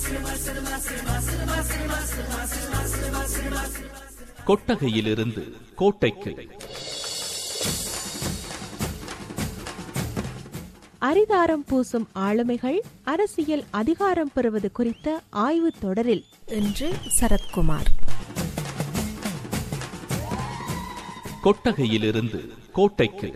கொட்டகையிலிருந்து கோட்டைக்கு அரிதாரம் பூசும் ஆளுமைகள் அரசியல் அதிகாரம் பெறுவது குறித்த ஆய்வு தொடரில் இன்று சரத்குமார் கொட்டகையிலிருந்து கோட்டைக்கு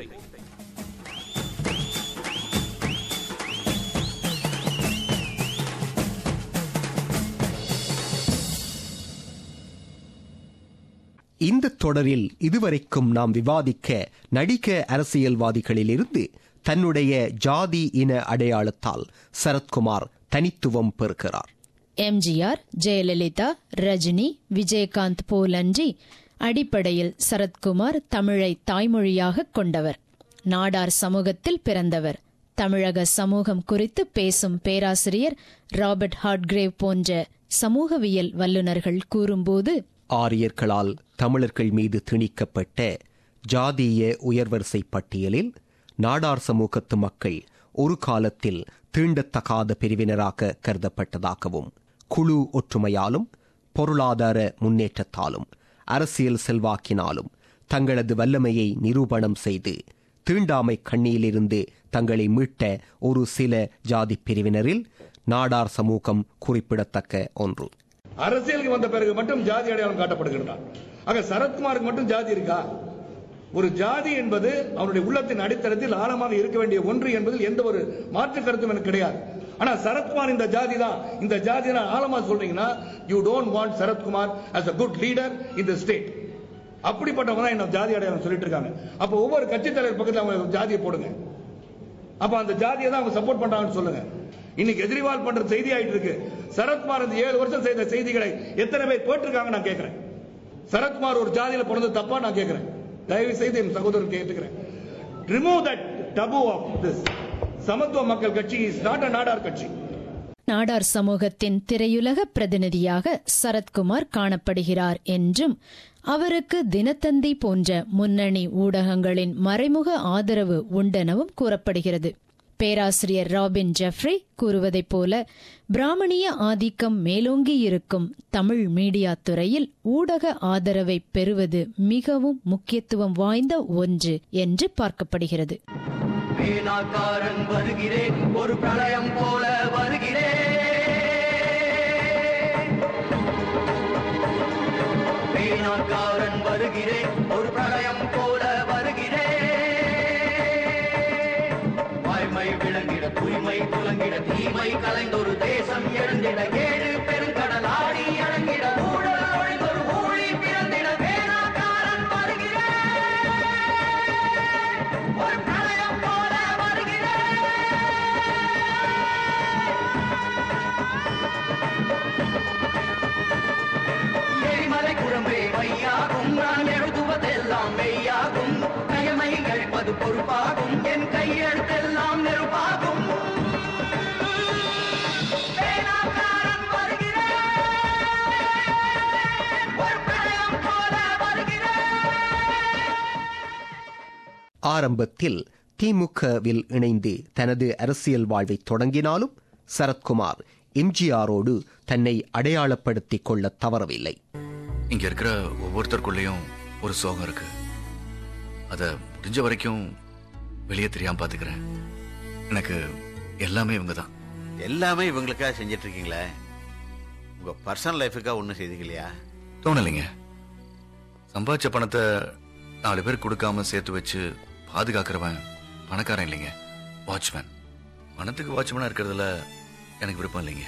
இந்த தொடரில் இதுவரைக்கும் நாம் விவாதிக்க நடிக அரசியல்வாதிகளிலிருந்து தன்னுடைய ஜாதி இன அடையாளத்தால் சரத்குமார் தனித்துவம் பெறுகிறார் எம்ஜிஆர் ஜெயலலிதா ரஜினி விஜயகாந்த் போலன்றி அடிப்படையில் சரத்குமார் தமிழை தாய்மொழியாக கொண்டவர் நாடார் சமூகத்தில் பிறந்தவர் தமிழக சமூகம் குறித்து பேசும் பேராசிரியர் ராபர்ட் ஹார்ட்கிரேவ் போன்ற சமூகவியல் வல்லுநர்கள் கூறும்போது ஆரியர்களால் தமிழர்கள் மீது திணிக்கப்பட்ட ஜாதிய உயர்வரிசை பட்டியலில் நாடார் சமூகத்து மக்கள் ஒரு காலத்தில் தீண்டத்தகாத பிரிவினராக கருதப்பட்டதாகவும் குழு ஒற்றுமையாலும் பொருளாதார முன்னேற்றத்தாலும் அரசியல் செல்வாக்கினாலும் தங்களது வல்லமையை நிரூபணம் செய்து தீண்டாமை கண்ணியிலிருந்து தங்களை மீட்ட ஒரு சில ஜாதி பிரிவினரில் நாடார் சமூகம் குறிப்பிடத்தக்க ஒன்று அரசியலுக்கு வந்த பிறகு மட்டும் ஜாதி அடையாளம் காட்டப்படுகின்றான் ஆக சரத்குமாருக்கு மட்டும் ஜாதி இருக்கா ஒரு ஜாதி என்பது அவனுடைய உள்ளத்தின் அடித்தளத்தில் ஆழமாக இருக்க வேண்டிய ஒன்று என்பதில் எந்த ஒரு மாற்று கருத்தும் எனக்கு கிடையாது ஆனா சரத்குமார் இந்த ஜாதி தான் இந்த ஜாதி தான் ஆழமா சொல்றீங்கன்னா you don't want Sarathkumar as a good leader in the state அப்படிப்பட்டவங்க தான் என்ன ஜாதி அடையாளம் சொல்லிட்டு இருக்காங்க அப்ப ஒவ்வொரு கட்சி தலைவர் பக்கத்துல அவங்க ஜாதியை போடுங்க அப்ப அந்த ஜாதியை தான் அவங்க சப்போர்ட் பண்றாங்கன்னு சொல்லுங்க இன்னைக்கு எதிரிவால் பண்ற செய்தி ஆயிட்டு இருக்கு சரத்குமார் இந்த ஏழு வருஷம் செய்த செய்திகளை எத்தனை பேர் போட்டிருக்காங்க நான் கேட்கிறேன் சரத்குமார் ஒரு ஜாதியில பிறந்தது தப்பா நான் கேட்கிறேன் தயவு செய்து என் சகோதரர் கேட்டுக்கிறேன் remove that taboo of this Samathuva Makkal கட்சி இஸ் நாட் அ நாடார் கட்சி நாடார் சமூகத்தின் திரையுலக பிரதிநிதியாக சரத்குமார் காணப்படுகிறார் என்றும் அவருக்கு தினத்தந்தி போன்ற முன்னணி ஊடகங்களின் மறைமுக ஆதரவு உண்டெனவும் கூறப்படுகிறது பேராசிரியர் ராபின் ஜெஃப்ரி கூறுவதைப் போல பிராமணிய ஆதிக்கம் மேலோங்கி இருக்கும் தமிழ் மீடியா துறையில் ஊடக ஆதரவை பெறுவது மிகவும் முக்கியத்துவம் வாய்ந்த ஒன்று என்று பார்க்கப்படுகிறது வீணாக்காரன் வருகிறேன் ஒரு பிரளயம் போல வருகிறேன் வீணாக்காரன் வருகிறேன் ஒரு பிரளயம் போல வருகிறேன் வாய்மை விளங்கிட தூய்மை துலங்கிட தீமை கலைந்தொரு தேசம் எழுந்திட ஏழு பெருங்கடல் ஆடி இறங்கிட ஊழல் ஒழிந்தொரு ஊழி பிறந்திட வீணாக்காரன் வருகிறேன் ஒரு பிரளயம் போல வருகிறேன் எரிமலை குழம்பே மையாகும் நான் எழுதுவதெல்லாம் மெய்யாகும் கயமை கழிப்பது பொறுப்பாகும் என் கையெழுத்தெல்லாம் நெருப்பாகும் வேளாக்காரன் வருகிறேன் ஒரு பிரளயம் போல வருகிறேன் ஆரம்பத்தில் திமுகவில் இணைந்து தனது அரசியல் வாழ்வை தொடங்கினாலும் சரத்குமார் எம்ஜிஆரோடு தன்னை அடையாளப்படுத்திக் கொள்ள தவறவில்லை இங்க இருக்கிற ஒவ்வொருத்தருக்குள்ளேயும் ஒரு சோகம் இருக்கு அத முடிஞ்ச வரைக்கும் வெளியே தெரியாம பாத்துக்கிறேன் எனக்கு எல்லாமே இவங்க தான் எல்லாமே இவங்களுக்காக செஞ்சிட்டு இருக்கீங்களே உங்க பர்சனல் லைஃபுக்காக ஒன்றும் செய்தீங்க தோணலைங்க சம்பாதிச்ச பணத்தை நாலு பேர் கொடுக்காம சேர்த்து வச்சு பாதுகாக்கிறவன் பணக்காரன் இல்லைங்க வாட்ச்மேன் பணத்துக்கு வாட்ச்மேனா இருக்கிறதுல எனக்கு விருப்பம் இல்லைங்க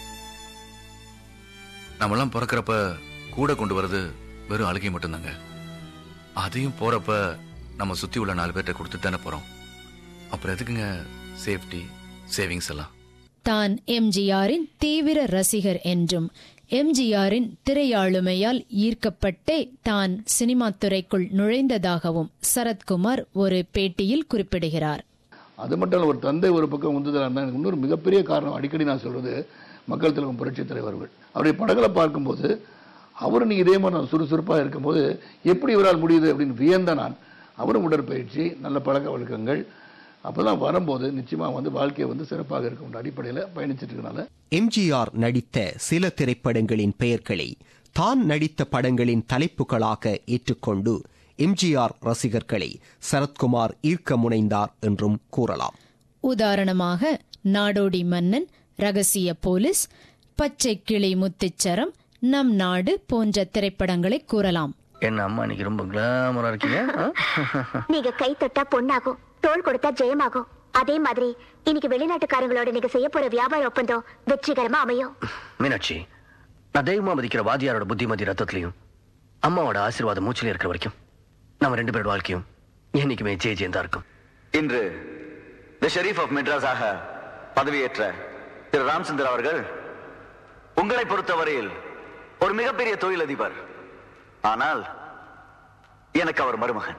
நம்மெல்லாம் பிறக்கிறப்ப கூட கொண்டு வர்றது வெறும் அழுகை மட்டும்தாங்க அதையும் போறப்ப நம்ம சுத்தி உள்ள நாலு பேர்ட்ட கொடுத்துட்டு தானே போறோம் அப்புறம் எதுக்குங்க சேஃப்டி சேவிங்ஸ் எல்லாம் தான் எம்ஜிஆரின் தீவிர ரசிகர் என்றும் எம்ஜிஆரின் திரையாளுமையால் ஈர்க்கப்பட்டே தான் சினிமா துறைக்குள் நுழைந்ததாகவும் சரத்குமார் ஒரு பேட்டியில் குறிப்பிடுகிறார் அது மட்டும் இல்ல, ஒரு தந்தை ஒரு பக்கம் உந்துதலாக இருந்தால் எனக்கு இன்னொரு மிகப்பெரிய காரணம் அடிக்கடி நான் சொல்றது மக்கள் தலைவர் புரட்சி தலைவர்கள் அவருடைய படங்களை பார்க்கும்போது அவரும் நீ இதே மாதிரி நான் சுறுசுறுப்பாக இருக்கும்போது எப்படி இவரால் முடியுது அப்படின்னு வியந்த நான் அவரும் உடற்பயிற்சி நல்ல பழக்க வழக்கங்கள் அப்போதான் வரும்போது நிச்சயமா வந்து வாழ்க்கை வந்து சிறப்பாக இருக்கும் அடிப்படையில் பயணிச்சிட்டு இருக்கனால எம்ஜிஆர் நடித்த சில திரைப்படங்களின் பெயர்களை தான் நடித்த படங்களின் தலைப்புகளாக ஏற்றுக்கொண்டு எம்ஜிஆர் ரசிகர்களை சரத்குமார் ஈர்க்க முனைந்தார் என்றும் கூறலாம் உதாரணமாக நாடோடி மன்னன் ரகசிய போலீஸ் பச்சை கிளி முத்துச்சரம் நம் நாடு போன்ற திரைப்படங்களை கூறலாம் என்ன அம்மா இன்னைக்கு ரொம்ப கிளாமரா இருக்கீங்க ஆ? நீங்க கை தொட்டா பொண்ணாகும் தோள் கொடுத்தா ஜெயமாகும் அதே மாதிரி இன்னைக்கு வெளிநாட்டுக்காரங்களோட நீங்க செய்ய போற வியாபார ஒப்பந்தம் வெற்றிகரமா அமையும் மீனாட்சி நான் தெய்வமா மதிக்கிற வாதியாரோட புத்திமதி ரத்தத்திலையும் அம்மாவோட ஆசீர்வாதம் மூச்சில இருக்கிற வரைக்கும் நம்ம ரெண்டு பேரோட வாழ்க்கையும் என்னைக்குமே ஜெய ஜெயந்தா இருக்கும் இன்று தி ஷெரீப் ஆஃப் மெட்ராஸாக பதவியேற்ற திரு ராம்சந்தர் அவர்கள் உங்களை பொறுத்தவரையில் ஒரு மிகப்பெரிய தொழிலதிபர் ஆனால் எனக்கு அவர் மருமகன்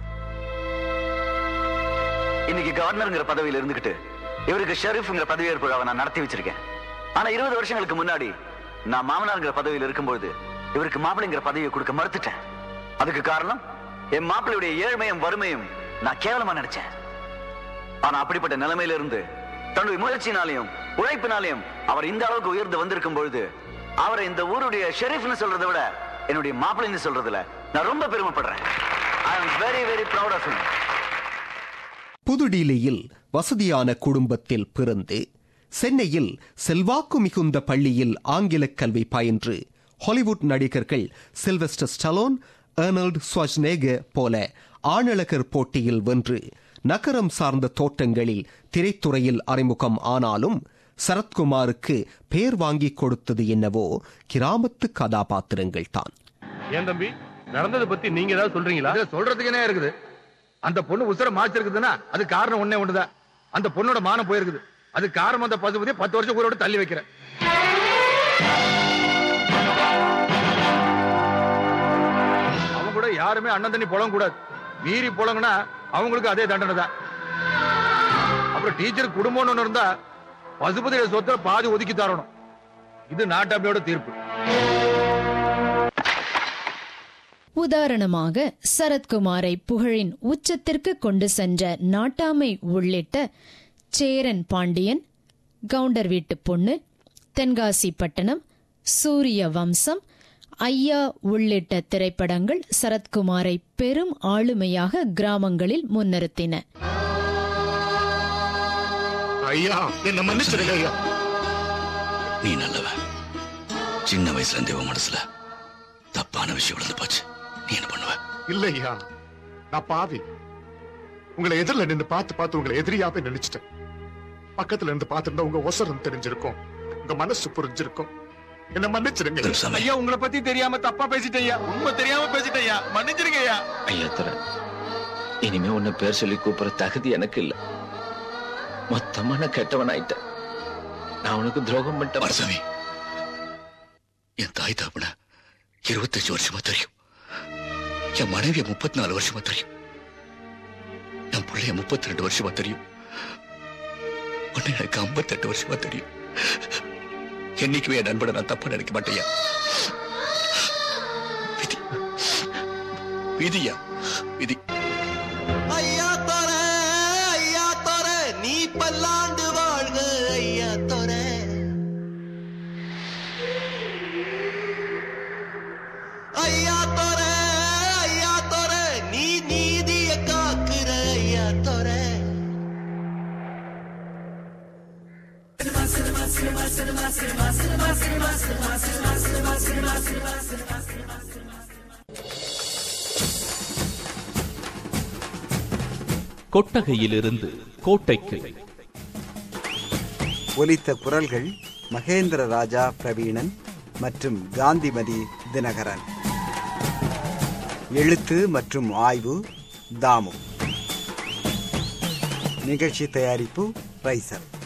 இன்னைக்கு கவர்னருங்கிற பதவியில் இருந்துகிட்டு இவருக்கு ஷெரீஃப்ங்கிற பதவியேற்பு விழாவை நான் நடத்தி வச்சிருக்கேன் ஆனா இருபது வருஷங்களுக்கு முன்னாடி நான் மாமனார்ங்கிற பதவியில் இருக்கும்பொழுது இவருக்கு மாப்பிள்ளைங்கிற பதவியை கொடுக்க மறுத்துட்டேன் அதுக்கு காரணம் என் மாப்பிள்ளையுடைய ஏழ்மையும் வறுமையும் நான் கேவலமா நினைச்சேன் ஆனா அப்படிப்பட்ட நிலைமையில இருந்து தன்னுடைய முயற்சினாலையும் உழைப்பினாலையும் அவர் இந்த அளவுக்கு உயர்ந்து வந்திருக்கும் பொழுது அவரை இந்த ஊருடைய ஷெரீஃப்னு சொல்றதை விட என்னுடைய மாப்பிள்ளைன்னு சொல்றதுல நான் ரொம்ப பெருமைப்படுறேன் I am very very proud of him புதுடில்லியில் வசதியான குடும்பத்தில் பிறந்து சென்னையில் செல்வாக்கு மிகுந்த பள்ளியில் ஆங்கிலக் கல்வி பயின்று ஹாலிவுட் நடிகர்கள் சில்வெஸ்டர் ஸ்டலோன் ஏர்னல்ட் ஸ்வாஜ்நேக போல ஆணழகர் போட்டியில் வென்று நகரம் சார்ந்த தோட்டங்களில் திரைத்துறையில் அறிமுகம் ஆனாலும் சரத்குமாருக்கு பேர் வாங்கிக் கொடுத்தது என்னவோ கிராமத்து கதாபாத்திரங்கள் தான் ஏன் தம்பி நடந்ததை பத்தி நீங்க ஏதாவது சொல்றீங்களா இதுல சொல்றதுக்கு என்ன இருக்குது அந்த பொண்ணு உசுர மாச்சிருக்குதுன்னா அது காரணம் ஒண்ணே ஒண்ணுதான் அந்த பொண்ணோட மானம் போயிருக்குது அது காரணம் அந்த பசுபதியை பத்து வருஷம் ஊரோட தள்ளி வைக்கிறேன் அவங்க கூட யாருமே அண்ணன் தண்ணி புழங்க கூடாது மீறி புழங்கினா அவங்களுக்கு அதே தண்டனை தான் அப்புறம் டீச்சர் குடும்பம்னு ஒண்ணு இருந்தா பசுபதியோட சொத்தை பாதி ஒதுக்கி தரணும் இது நாட்டாமையோட தீர்ப்பு உதாரணமாக சரத்குமாரை புகழின் உச்சத்திற்கு கொண்டு சென்ற நாட்டாமை உள்ளிட்ட சேரன் பாண்டியன் கவுண்டர் வீட்டு பொண்ணு தென்காசி பட்டணம் சூரிய வம்சம் ஐயா உள்ளிட்ட திரைப்படங்கள் சரத்குமாரை பெரும் ஆளுமையாக கிராமங்களில் முன்னிறுத்தின ஐயா என்ன மன்னிச்சிருங்க ஐயா நீ நல்லவன் சின்ன வயசுல இருந்தே உன் மனசுல தப்பான விஷயம் விழுந்து போச்சு நீ என்ன பண்ணுவ இல்ல ஐயா நான் பாவி உங்களை எதிரில் நின்னு பார்த்து பார்த்து உங்களை எதிரியாவே நினைச்சிட்டேன் பக்கத்துல இருந்து பார்த்திருந்தா உங்க ஒசரம் தெரிஞ்சிருக்கும் உங்க மனசு புரிஞ்சிருக்கும் என்ன மன்னிச்சிருங்க துரைசாமி. ஐயா உங்களை பத்தி தெரியாம தப்பா பேசிட்டேன் ஐயா உண்மை தெரியாம பேசிட்டேன் ஐயா மன்னிச்சிருங்க ஐயா ஐயா தர இனிமே உன்னை பேர் சொல்லி கூப்பிடுற தகுதி எனக்கு இல்ல மொத்தமா நான் கெட்டவன் ஆயிட்டேன் நான் உனக்கு துரோகம் பண்ணிட்டேன் மரசாமி என் தாய் தாப்பன இருபத்தஞ்சு வருஷமா தெரியும் என் மனைவிய முப்பத்தி நாலு வருஷமா தெரியும் என் பிள்ளைய முப்பத்தி ரெண்டு வருஷமா தெரியும் உன்னை எனக்கு ஐம்பத்தெட்டு வருஷமா தெரியும் என்னைக்குமே என் நண்பனை நான் தப்பா நினைக்க மாட்டேயா விதி விதியா விதி ஐயா தோர ஐயா தோர நீ பல்லாண்டு வாழ்க ஐயா தோர ஐயா தோர ஐயா தோர நீ நீதிய காக்குற ஐயா தோர கொட்டகையிலிருந்து கோட்டைக்கு ஒலித்த குரல்கள் மகேந்திர ராஜா பிரவீணன் மற்றும் காந்திமதி தினகரன் எழுத்து மற்றும் ஆய்வு தாமு நிகழ்ச்சி தயாரிப்பு ரைசல்